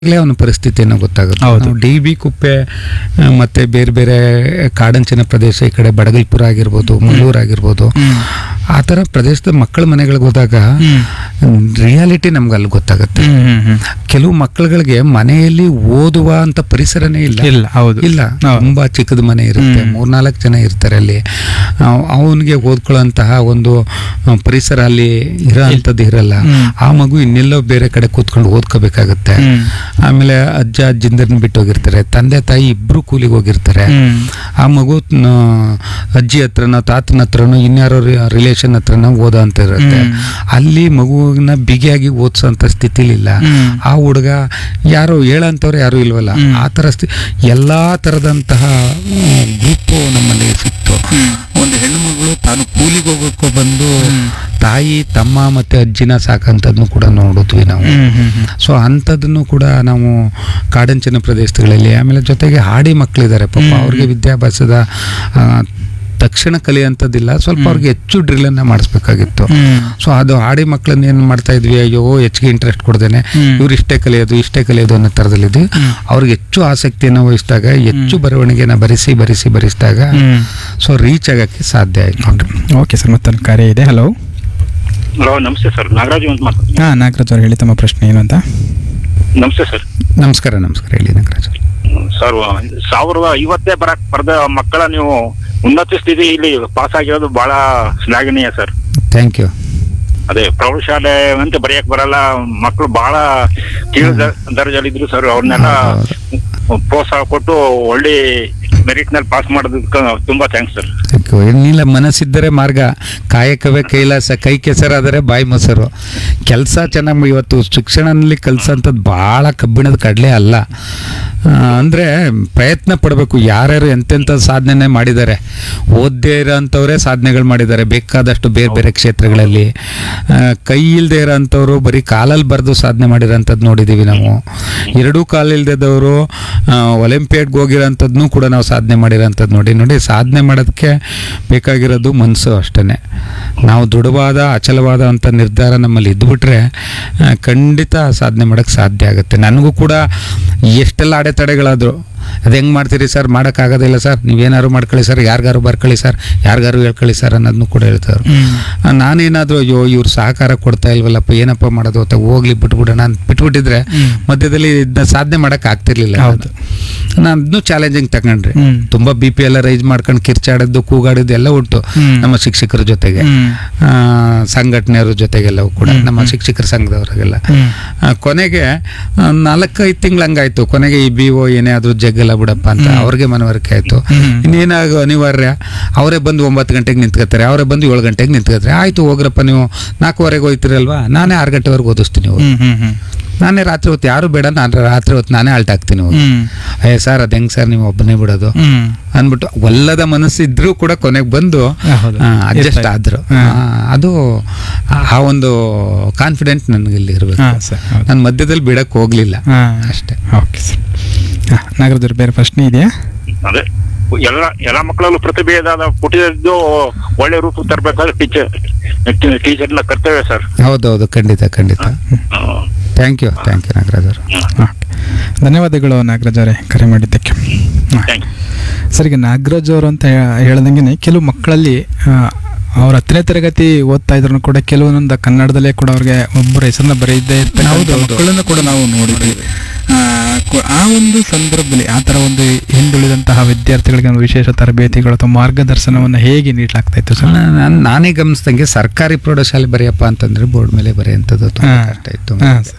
ಈಗಲೇ ಅವನ ಪರಿಸ್ಥಿತಿಯನ್ನು ಗೊತ್ತಾಗುತ್ತೆ ಹೌದು. ನಾವು ಡಿ ಬಿ ಕುಪ್ಪೆ ಆ, ಮತ್ತೆ ಬೇರೆ ಬೇರೆ ಕಾಡಂಚಿನ ಪ್ರದೇಶ ಈ ಕಡೆ ಬಡಗಲ್ಪುರ ಆಗಿರ್ಬೋದು ಮುಳ್ಳೂರು ಆಗಿರ್ಬೋದು ಆ ಥರ ಪ್ರದೇಶದ ಮಕ್ಕಳ ಮನೆಗಳಿಗೆ ಹೋದಾಗ ರಿಯಾಲಿಟಿ ನಮ್ಗೆ ಅಲ್ಲಿ ಗೊತ್ತಾಗುತ್ತೆ ಕೆಲವು ಮಕ್ಕಳುಗಳಿಗೆ ಮನೆಯಲ್ಲಿ ಓದುವ ಅಂತ ಪರಿಸರನೇ ಇಲ್ಲ ಇಲ್ಲ ಹೌದು ಇಲ್ಲ ಹೌದು. ತುಂಬಾ ಚಿಕ್ಕದ ಮನೆ ಇರುತ್ತೆ ಹ್ಮ್. ಮೂರ್ನಾಲ್ಕು ಜನ ಇರ್ತಾರೆ ಅಲ್ಲಿ ಅವನಿಗೆ ಓದ್ಕೊಳ್ಳೋಂತಹ ಒಂದು ಆ, ಪರಿಸರ ಅಲ್ಲಿ ಇರೋ ಅಂಥದ್ದು ಇರಲ್ಲ ಹ್ಮ್. ಆ ಮಗು ಇನ್ನೆಲ್ಲೋ ಬೇರೆ ಕಡೆ ಕೂತ್ಕೊಂಡು ಓದ್ಕೋಬೇಕಾಗತ್ತೆ ಹ್ಮ್. ಆಮೇಲೆ ಅಜ್ಜ ಅಜ್ಜಿಂದರ್ನ ಬಿಟ್ಟು ಹೋಗಿರ್ತಾರೆ ತಂದೆ ತಾಯಿ ಇಬ್ರು ಕೂಲಿಗೆ ಹೋಗಿರ್ತಾರೆ ಹ್ಮ್. ಆ ಮಗು ನ- ಅಜ್ಜಿ ಹತ್ರನೋ ತಾತನ ಹತ್ರನೋ ಇನ್ಯಾರೋ ರಿಲೇಷನ್ ಹತ್ರನೋ ಓದೋ ಅಂತ ಇರುತ್ತೆ ಹ್ಮ್. ಅಲ್ಲಿ ಅಲ್ಲಿ ಮಗುವಿನ ಬಿಗಿಯಾಗಿ ಓದಿಸೋಂಥ ಸ್ಥಿತಿಲಿಲ್ಲ ಹ್ಮ್. ಆ ಹುಡುಗ ಯಾರು ಹೇಳಂತವ್ರು ಯಾರು ಇಲ್ವಲ್ಲ ಹ್ಮ್. ಆ ಥರ ಸ್ಥಿ ಎಲ್ಲಾ ಥರದಂತಹ ಗ್ರೂಪು ನಮ್ಮಲ್ಲಿ ಸಿಕ್ತು ಒಂದು ಹೆಣ್ಣುಮಗಳು ತಾನು ಕೂಲಿಗೆ ಹೋಗೋಕ್ಕೂ ಬಂದು ಹ್ಮ್. ತಾಯಿ ತಮ್ಮ ಮತ್ತೆ ಅಜ್ಜಿನ ಸಾಕಂಥದ್ನು ಕೂಡ ನೋಡಿದ್ವಿ ನಾವು ಹ್ಮ್, ಹ್ಮ್, ಹ್ಮ್. ಸೊ ಅಂಥದ್ದನ್ನು ಕೂಡ ನಾವು ಕಾಡಂಚಿನ ಪ್ರದೇಶಗಳಲ್ಲಿ ಆಮೇಲೆ ಜೊತೆಗೆ ಹಾಡಿ ಮಕ್ಕಳಿದ್ದಾರೆ ಪಾಪ ಹ್ಮ್. ಅವ್ರಿಗೆ ವಿದ್ಯಾಭ್ಯಾಸದ ಆ, ತಕ್ಷಣ ಕಲಿಯುವಂಥದ್ದಿಲ್ಲ ಸ್ವಲ್ಪ ಹ್ಮ್. ಅವ್ರಿಗೆ ಹೆಚ್ಚು ಡ್ರಿಲ್ಲನ್ನು ಮಾಡಿಸ್ಬೇಕಾಗಿತ್ತು ಹ್ಮ್. ಸೊ ಅದು ಹಾಡಿ ಮಕ್ಕಳನ್ನ ಏನು ಮಾಡ್ತಾ ಇದ್ವಿ ಅಯ್ಯೋ ಹೆಚ್ಚಿಗೆ ಇಂಟ್ರೆಸ್ಟ್ ಕೊಡ್ದೇನೆ ಹ್ಮ್. ಇವ್ರು ಇಷ್ಟೇ ಕಲಿಯೋದು ಇಷ್ಟೇ ಕಲಿಯೋದು ಅನ್ನೋ ಥರದಲ್ಲಿದ್ವಿ ಹ್ಮ್. ಅವ್ರಿಗೆ ಹೆಚ್ಚು ಆಸಕ್ತಿಯನ್ನು ವಹಿಸಿದಾಗ ಹೆಚ್ಚು ಹ್ಮ್. ಬರವಣಿಗೆನ ಬರೆಸಿ ಬರೆಸಿ ಬರೆಸಿದಾಗ ಹ್ಮ್. ಸೊ ರೀಚ್ ಆಗಕ್ಕೆ ಸಾಧ್ಯ ಆಯ್ತು ಓಕೆ ಸರ್ ಮತ್ತೊಂದು ಕಾರ್ಯ ಇದೆ ಹಲೋ ಹಲೋ ನಮಸ್ತೆ ಸರ್ ನಾಗರಾಜು ಅಂತ ಮಾತಾಡ್ತೀನಿ ಹಾ ನಾಗರಾಜ್ ಅವ್ರು ಹೇಳಿ ತಮ್ಮ ಪ್ರಶ್ನೆ ಏನು ಅಂತ ನಮಸ್ತೆ ಸರ್ ನಮಸ್ಕಾರ ನಮಸ್ಕಾರ ಹೇಳಿ ನಾಗರಾಜ್ ಅವ್ರೆ. ಸರ್ ಸಾವಿರದ ಐವತ್ತೇ ಬರಕ್ ಬರೆದ ಮಕ್ಕಳ ನೀವು ಉನ್ನತ ಸ್ಥಿತಿ ಇಲ್ಲಿ ಪಾಸ್ ಆಗಿರೋದು ಬಹಳ ಶ್ಲಾಘನೀಯ ಸರ್ ಥ್ಯಾಂಕ್ ಯು ಅದೇ ಪ್ರೌಢಶಾಲೆ ಅಂತ ಬರೆಯಕ್ ಬರಲ್ಲ ಮಕ್ಕಳು ಬಹಳ ಕೀಳು ದ- ದರ್ಜೆಲಿದ್ರು ಸರ್ ಅವ್ರನ್ನೆಲ್ಲ ಪ್ರೋತ್ಸಾಹ ಕೊಟ್ಟು ಒಳ್ಳೆ ಮೆರಿಟ್ ನಲ್ಲಿ ಪಾಸ್ ಮಾಡೋದಕ್ಕೆ ತುಂಬಾ ಥ್ಯಾಂಕ್ಸ್ ಸರ್ ಥ್ಯಾಂಕ್ ಯು ಏನಿಲ್ಲ ಮನಸ್ಸಿದ್ದರೆ ಮಾರ್ಗ ಕಾಯಕವೇ ಕೈಲಾಸ ಕೈ ಕೆಸರಾದರೆ ಬಾಯಿ ಮೊಸರು ಕೆಲಸ ಚೆನ್ನಾಗಿ ಇವತ್ತು ಶಿಕ್ಷಣದಲ್ಲಿ ಕಲಿಸೋಂಥದ್ದು ಭಾಳ ಕಬ್ಬಿಣದ ಕಡಲೆ ಅಲ್ಲ ಆ, ಅಂದ್ರೆ ಪ್ರಯತ್ನ ಪಡಬೇಕು ಯಾರ್ಯಾರು ಎಂತೆಂಥ ಸಾಧನೆ ಮಾಡಿದ್ದಾರೆ ಓದ್ದೇ ಇರೋಂಥವ್ರೇ ಸಾಧನೆಗಳು ಮಾಡಿದ್ದಾರೆ ಬೇಕಾದಷ್ಟು ಬೇರೆ ಬೇರೆ ಕ್ಷೇತ್ರಗಳಲ್ಲಿ ಆ, ಕೈ ಇಲ್ಲದೆ ಇರೋಂಥವ್ರು ಬರೀ ಕಾಲಲ್ಲಿ ಬರೆದು ಸಾಧನೆ ಮಾಡಿರೋಂಥದ್ದು ನೋಡಿದ್ದೀವಿ ನಾವು ಎರಡೂ ಕಾಲಿಲ್ದದವರು ಒಲಿಂಪಿಯಾಡ್ಗೆ ಹೋಗಿರೋಂಥದ್ದನ್ನು ಕೂಡ ನಾವು ಸಾಧನೆ ಮಾಡಿರೋಂಥದ್ದು ನೋಡಿ ನೋಡಿ ಸಾಧನೆ ಮಾಡೋದಕ್ಕೆ ಬೇಕಾಗಿರೋದು ಮನಸ್ಸು ಅಷ್ಟೇ ನಾವು ದೃಢವಾದ ಅಚಲವಾದ ಅಂಥ ನಿರ್ಧಾರ ನಮ್ಮಲ್ಲಿ ಇದ್ದುಬಿಟ್ರೆ ಆ, ಖಂಡಿತ ಸಾಧನೆ ಮಾಡೋಕ್ಕೆ ಸಾಧ್ಯ ಆಗುತ್ತೆ ನನಗೂ ಕೂಡ ಎಷ್ಟೆಲ್ಲ ಅಡೆತಡೆಗಳಾದರು ಅದು ಹೆಂಗೆ ಮಾಡ್ತೀರಿ ಸರ್ ಮಾಡೋಕ್ಕಾಗೋದಿಲ್ಲ ಸರ್ ನೀವೇನಾದ್ರು ಮಾಡ್ಕೊಳ್ಳಿ ಸರ್ ಯಾರಿಗಾರು ಬರ್ಕೊಳ್ಳಿ ಸರ್ ಯಾರಿಗಾರು ಹೇಳ್ಕೊಳ್ಳಿ ಸರ್ ಅನ್ನೋದನ್ನು ಕೂಡ ಹೇಳ್ತಾರೆ ಆ, ನಾನೇನಾದರೂ ಅಯ್ಯೋ ಇವ್ರು ಸಹಕಾರ ಕೊಡ್ತಾ ಇಲ್ವಲ್ಲಪ್ಪ ಏನಪ್ಪ ಮಾಡೋದು ಅಂತ ಹೋಗ್ಲಿ ಬಿಟ್ಬಿಡೋಣ ಅಂತ ಬಿಟ್ಬಿಟ್ಟಿದ್ರೆ ಹ್ಮ್. ಮಧ್ಯದಲ್ಲಿ ಇದನ್ನ ಸಾಧನೆ ಮಾಡಕ್ ಆಗ್ತಿರ್ಲಿಲ್ಲ ಹೌದು. ನಾನು ಅದನ್ನು ಚಾಲೆಂಜಿಂಗ್ ತಗೊಂಡ್ರಿ ಹ್ಮ್. ತುಂಬಾ ಬಿ ಪಿ ಎಲ್ಲ ರೈಸ್ ಮಾಡ್ಕೊಂಡು ಕಿರ್ಚಾಡೋದು ಕೂಗಾಡಿದ್ದು ಎಲ್ಲ ಉಂಟು ಹ್ಮ್. ನಮ್ಮ ಶಿಕ್ಷಕರ ಜೊತೆಗೆ ಹ್ಮ್. ಆ, ಸಂಘಟನೆಯವ್ರ ಜೊತೆಗೆಲ್ಲವೂ ಕೂಡ ಹ್ಮ್. ನಮ್ಮ ಶಿಕ್ಷಕರ ಸಂಘದವರಿಗೆಲ್ಲ ಹ್ಮ್. ಆ, ಕೊನೆಗೆ ಆ, ನಾಲ್ಕೈದು ತಿಂಗಳು ಹಂಗಾಯ್ತು ಕೊನೆಗೆ ಈ ಬಿ ಓ ಏನೇ ಆದ್ರೂ ಜಗ್ಗಲ್ಲ ಬಿಡಪ್ಪ ಅಂತ ಹ್ಮ್. ಅವ್ರಿಗೆ ಮನವರಿಕೆ ಆಯ್ತು ಹ್ಮ್. ಇನ್ನೇನಾಗ ಅನಿವಾರ್ಯ ಅವರೇ ಬಂದು ಒಂಬತ್ತು ಗಂಟೆಗೆ ನಿಂತ್ಕೋತಾರೆ ಅವರೇ ಬಂದು ಏಳು ಗಂಟೆಗೆ ನಿಂತ್ಕೋತಾರೆ ಆಯ್ತು ಹೋಗ್ರಪ್ಪ ನೀವು ನಾಲ್ಕೂವರೆಗೆ ಹೋಯ್ತಿರಲ್ವಾ ನಾನೇ ಆರು ಗಂಟೆವರೆಗೆ ಓದಿಸ್ತೀನಿ ಹೋಗಿ. ಹ್ಮ್, ಹ್ಮ್, ಹ್ಮ್. ನಾನೇ ರಾತ್ರಿ ಹೊತ್ತು ಯಾರು ಬೇಡ ನಾನು ರಾತ್ರಿ ಹೊತ್ತು ನಾನೇ ಆಲ್ಟ್ ಹಾಕ್ತೀನಿ ಹೋಗಿ. ಹ್ಮ್. ಏ ಸರ್ ಅದು ಹೆಂಗ್ ಸರ್ ನೀವು ಒಬ್ಬನೇ ಬಿಡೋದು ಹ್ಮ್. ಅಂದ್ಬಿಟ್ಟು ಒಲ್ಲದ ಮನಸ್ಸಿದ್ರೂ ಕೂಡ ಕೊನೆಗೆ ಬಂದು ಹೌದು. ಅಡ್ಜಸ್ಟ್ ಇರ್ತಾ ಆದ್ರು ಹಾ. ಆ, ಅದು ಆ- ಆ ಒಂದು ಕಾನ್ಫಿಡೆಂಟ್ ನನಗೆ ಇಲ್ಲಿ ಇರಬೇಕು ಹಾ, ಸರ್, ಹೌದು. ನಾನು ಮಧ್ಯದಲ್ಲಿ ಬಿಡಕ್ಕೆ ಹೋಗ್ಲಿಲ್ಲ ಹಾ. ಅಷ್ಟೇ ಓಕೆ ಸರ್ ಹಾ, ನಾಗರಾಜ್ ಅವ್ರು ಬೇರೆ ಪ್ರಶ್ನೆ ಇದೆಯಾ ಅದೇ ಎಲ್ಲ ಎಲ್ಲ ಮಕ್ಕಳಲ್ಲೂ ಪ್ರತಿಭೆ ಇದಾದ ಪುಟಿದ್ದು ಒಳ್ಳೆ ರೂಪ ತರಬೇಕಾದ್ರೆ ಟೀಚರ್ ಟೀಚರ್ನ ಕರ್ತವ್ಯ ಸರ್ ಹೌದೌದು ಖಂಡಿತ ಖಂಡಿತ thank you thank you Nagaraj ಅವರು ಓಕೆ ಧನ್ಯವಾದಗಳು ನಾಗರಾಜ್ ಅವರೇ ಕರೆ ಮಾಡಿದ್ದಕ್ಕೆ ಹಾ. ಥ್ಯಾಂಕ್ ಸರ್ ಈಗ ನಾಗರಾಜ್ ಅವರು ಅಂತ ಹೇ- ಹೇಳ್ದಂಗೆ ಕೆಲವು ಮಕ್ಕಳಲ್ಲಿ ಆ, ಅವ್ರ ಹತ್ತನೇ ತರಗತಿ ಓದ್ತಾ ಇದ್ರು ಕೂಡ ಕೆಲವೊಂದೊಂದು ಕನ್ನಡದಲ್ಲೇ ಕೂಡ ಅವ್ರಿಗೆ ಒಬ್ಬರ ಹೆಸರನ್ನ ಬರೆಯದೇ ಹೌದು, ಹೌದು. ಮಕ್ಕಳನ್ನು ಕೂಡ ನಾವು ನೋಡಿದ್ವಿ ಆ, ಕು- ಆ ಒಂದು ಸಂದರ್ಭದಲ್ಲಿ ಆ ಥರ ಒಂದು ಹಿಂದುಳಿದಂತಹ ವಿದ್ಯಾರ್ಥಿಗಳಿಗೆ ಒಂದು ವಿಶೇಷ ತರಬೇತಿಗಳು ಅಥವಾ ಮಾರ್ಗದರ್ಶನವನ್ನು ಹೇಗೆ ನೀಡಲಾಗ್ತಾ ಇತ್ತು ಸರ್ ನಾನು ನಾನೇ ಗಮನಿಸ್ದಂಗೆ ಸರ್ಕಾರಿ ಪ್ರೌಢಶಾಲೆ ಬರೆಯಪ್ಪ ಅಂತಂದ್ರೆ ಬೋರ್ಡ್ ಮೇಲೆ ಬರೆಯುವಂಥದ್ದು ತುಂಬ ಹಾ. ಕಷ್ಟ ಇತ್ತು ಹಾ, ಸರ್.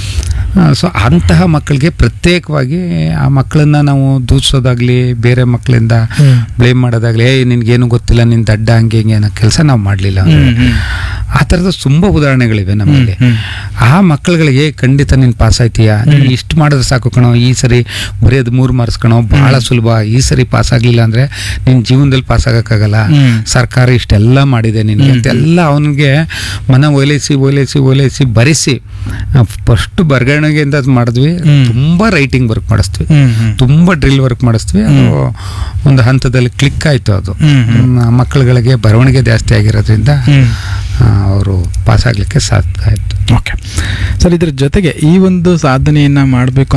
ಸೊ ಅಂತಹ ಮಕ್ಕಳಿಗೆ ಪ್ರತ್ಯೇಕವಾಗಿ ಆ ಮಕ್ಕಳನ್ನ ನಾವು ದೂಷಿಸೋದಾಗ್ಲಿ ಬೇರೆ ಮಕ್ಕಳಿಂದ ಹ್ಮ್. ಬ್ಲೇಮ್ ಮಾಡೋದಾಗ್ಲಿ ಏ ನಿನ್ಗೇನು ಗೊತ್ತಿಲ್ಲ ನಿನ್ ದಡ್ಡ ಹಂಗೆ ಹಿಂಗೆ ಅನ್ನೋ ಕೆಲಸ ನಾವು ಮಾಡಲಿಲ್ಲ ಹ್ಮ್, ಹ್ಮ್. ಆ ಥರದ ತುಂಬ ಉದಾಹರಣೆಗಳಿವೆ ನಮ್ಮಲ್ಲಿ ಹ್ಮ್, ಆ ಮಕ್ಕಳುಗಳಿಗೆ ಖಂಡಿತ ನೀನು ಪಾಸ್ ಆಯ್ತೀಯಾ ನೀನು ಇಷ್ಟು ಮಾಡಿದ್ರೆ ಸಾಕು ಕಣೋ ಈ ಸರಿ ಬರೆಯೋದು ಮೂರು ಮಾರ್ಕ್ಸ್ ಕಣೋ ಬಹಳ ಸುಲಭ ಈ ಸರಿ ಪಾಸ್ ಆಗಲಿಲ್ಲ ಅಂದರೆ ನಿನ್ನ ಜೀವನದಲ್ಲಿ ಪಾಸ್ ಆಗೋಕ್ಕಾಗಲ್ಲ ಹ್ಮ್. ಸರ್ಕಾರ ಇಷ್ಟೆಲ್ಲ ಮಾಡಿದೆ ನಿನಗೆ ಅಂತೆಲ್ಲ ಅವನಿಗೆ ಮನ ಓಲೈಸಿ ಓಲೈಸಿ ಓಲೈಸಿ ಬರೆಸಿ ಫಸ್ಟ್ ಬರ್ಗಣೆ ಬೆಳವಣಿಗೆಯಿಂದ ಅದ್ ಮಾಡಿದ್ವಿ ಹ್ಮ್. ತುಂಬಾ ರೈಟಿಂಗ್ ವರ್ಕ್ ಮಾಡಿಸ್ತೀವಿ ಹ್ಮ್ ಹ್ಮ್ ತುಂಬಾ ಡ್ರಿಲ್ ವರ್ಕ್ ಮಾಡಿಸ್ತೀವಿ ಅದು ಒಂದು ಹಂತದಲ್ಲಿ ಕ್ಲಿಕ್ ಆಯ್ತು ಅದು ಹ್ಮ್ ಹ್ಮ್. ಹ್ಮ್, ಮಕ್ಕಳುಗಳಿಗೆ ಬರವಣಿಗೆ ಜಾಸ್ತಿ ಆಗಿರೋದ್ರಿಂದ ಹ್ಮ್ ಅವರು ಪಾಸ್ ಆಗ್ಲಿಕ್ಕೆ ಸಾಧ್ಯ ಆಯ್ತು ಓಕೆ ಸರ್ ಇದ್ರ ಜೊತೆಗೆ ಈ ಒಂದು ಸಾಧನೆಯನ್ನ ಮಾಡಬೇಕು